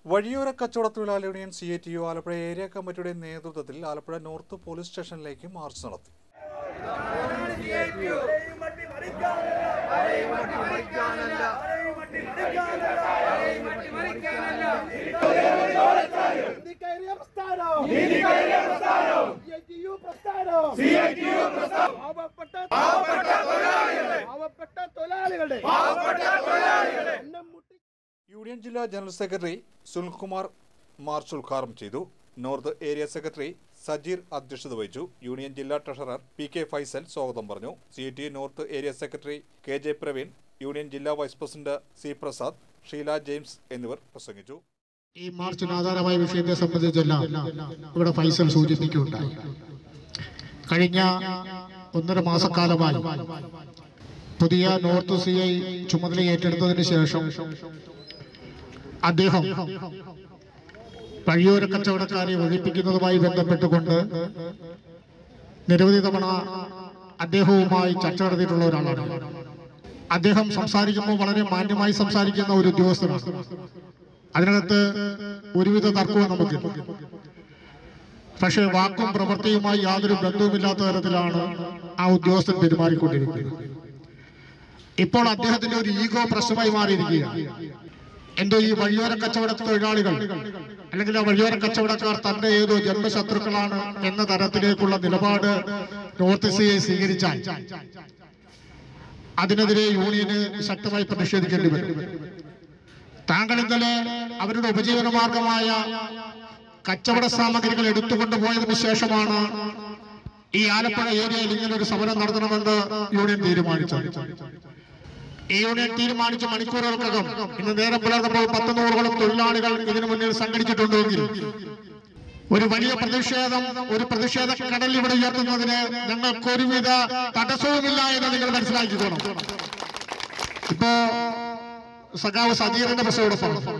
വഴിയോര കച്ചവട തൊഴിലാളി union C I T U Alappuzha area കമ്മിറ്റിയുടെ നേതൃത്വത്തിൽ ആലപ്പുഴ നോർത്ത് പോലീസ് സ്റ്റേഷനിലേക്ക് മാർച്ച് നടത്തി നീതിക്കയറിയ പ്രസ്ഥാനം നീതിക്കയറിയ പ്രസ്ഥാനം സിഐടിയു പ്രസ്ഥാനം സിഐടിയു പ്രസ്ഥാനം പാവപ്പെട്ട പാവപ്പെട്ട തൊഴിലാളികളുടെ പാവപ്പെട്ട തൊഴിലാളികളുടെ പാവപ്പെട്ട തൊഴിലാളികളുടെ എണ്ണം മുട്ടി യൂണിയൻ ജില്ലാ ജനറൽ സെക്രട്ടറി സുനിൽകുമാർ മാർച്ച് ഉദ്ഘാടനം ചെയ്തു നോർത്ത് ഏരിയ സെക്രട്ടറി സജീർ അധ്യക്ഷത വഹിച്ചു യൂണിയൻ ജില്ലാ ട്രഷറർ പി കെ ഫൈസൽ സ്വാഗതം പറഞ്ഞു C T north area secretary K J Praveen union ജില്ലാ vice president C Prasad Sheela James എന്നിവർ പ്രസംഗിച്ചു ഈ മാർച്ചിന് ആധാരമായ വിഷയത്തെ സംബന്ധിച്ചെല്ലാം ഇവിടെ ഫൈസൽ സൂചിപ്പിക്കുകയുണ്ടായി കഴിഞ്ഞ ഒന്നര മാസക്കാലമായി പുതിയ നോർത്ത് സി ഐ ചുമതല ഏറ്റെടുത്തതിന് ശേഷം അദ്ദേഹം വഴിയോര കച്ചവടക്കാരെ ഒഴിപ്പിക്കുന്നതുമായി ബന്ധപ്പെട്ടുകൊണ്ട് നിരവധി തവണ അദ്ദേഹവുമായി ചർച്ച നടത്തിയിട്ടുള്ള ഒരാളാണ് അദ്ദേഹം സംസാരിക്കുമ്പോൾ വളരെ മാന്യമായി സംസാരിക്കുന്ന ഒരു ഉദ്യോഗസ്ഥനാണ് അതിനകത്ത് ഒരുവിധ തർക്കവും നമുക്ക് പക്ഷേ വാക്കും പ്രവൃത്തിയുമായി യാതൊരു ബന്ധവുമില്ലാത്ത തരത്തിലാണ് ആ ഉദ്യോഗസ്ഥൻ പെരുമാറിക്കൊണ്ടിരിക്കുന്നത് ഇപ്പോൾ അദ്ദേഹത്തിന്റെ ഒരു ഈഗോ പ്രശ്നമായി മാറിയിരിക്കുകയാണ് എന്തോ ഈ വഴിയോര കച്ചവട തൊഴിലാളികൾ അല്ലെങ്കിൽ ആ വഴിയോര കച്ചവടക്കാർ തന്റെ ഏതോ ജന്മശത്രുക്കളാണ് എന്ന തരത്തിലേക്കുള്ള നിലപാട് നോർത്ത് സി ഐ സ്വീകരിച്ചാൽ അതിനെതിരെ യൂണിയന് ശക്തമായി പ്രതിഷേധിക്കേണ്ടി വരും താങ്കൾ ഇന്നലെ അവരുടെ ഉപജീവന മാർഗമായ കച്ചവട സാമഗ്രികൾ എടുത്തുകൊണ്ടുപോയതിനു ശേഷമാണ് ഈ ആലപ്പുഴ ഏരിയയിൽ ഇങ്ങനെ ഒരു സമരം നടത്തണമെന്ന് യൂണിയൻ തീരുമാനിച്ചത് ഈ യൂണിയൻ തീരുമാനിച്ച മണിക്കൂറുകൾക്കകം ഇന്ന് നേരം പുലർന്നപ്പോൾ പത്ത് നൂറോളം തൊഴിലാളികൾ ഇതിനു മുന്നിൽ സംഘടിച്ചിട്ടുണ്ടെങ്കിൽ ഒരു വലിയ പ്രതിഷേധം ഒരു പ്രതിഷേധ കടൽ ഇവിടെ ഉയർത്തുന്നതിന് ഞങ്ങൾക്ക് ഒരുവിധ തടസ്സവുമില്ല എന്ന് നിങ്ങൾ മനസ്സിലാക്കിക്കോണം ഇപ്പോ സഖാവ് സജീറിന്റെ പ്രശ്നം ഇവിടെ പറഞ്ഞു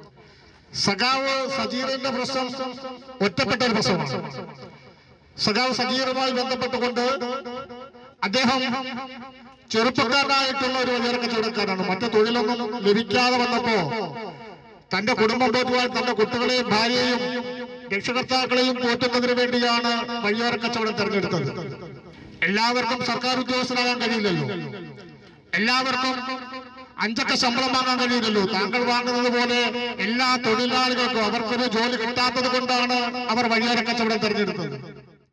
സഖാവ് സജീറിന്റെ പ്രശ്നം ഒറ്റപ്പെട്ട ഒരു പ്രശ്നമാണ് സഖാവ് സജീറുമായി ബന്ധപ്പെട്ടുകൊണ്ട് അദ്ദേഹം ചെറുപ്പക്കാരനായിട്ടുള്ള ഒരു വലിയ കച്ചവടക്കാരാണ് മറ്റു തൊഴിലൊന്നും ലഭിക്കാതെ വന്നപ്പോ തന്റെ കുടുംബം പോറ്റുവാൻ തന്റെ കുട്ടികളെയും ഭാര്യയെയും രക്ഷകർത്താക്കളെയും പോറ്റുന്നതിന് വേണ്ടിയാണ് വഴിയോര കച്ചവടം തെരഞ്ഞെടുത്തത് എല്ലാവർക്കും സർക്കാർ ഉദ്യോഗസ്ഥനാകാൻ കഴിയില്ലല്ലോ എല്ലാവർക്കും അഞ്ചക്ക ശമ്പളം വാങ്ങാൻ കഴിയില്ലല്ലോ താങ്കൾ വാങ്ങുന്നത് പോലെ എല്ലാ തൊഴിലാളികൾക്കും അവർക്കൊരു ജോലി കിട്ടാത്തത് കൊണ്ടാണ് അവർ വഴിയോര കച്ചവടം തെരഞ്ഞെടുത്തത്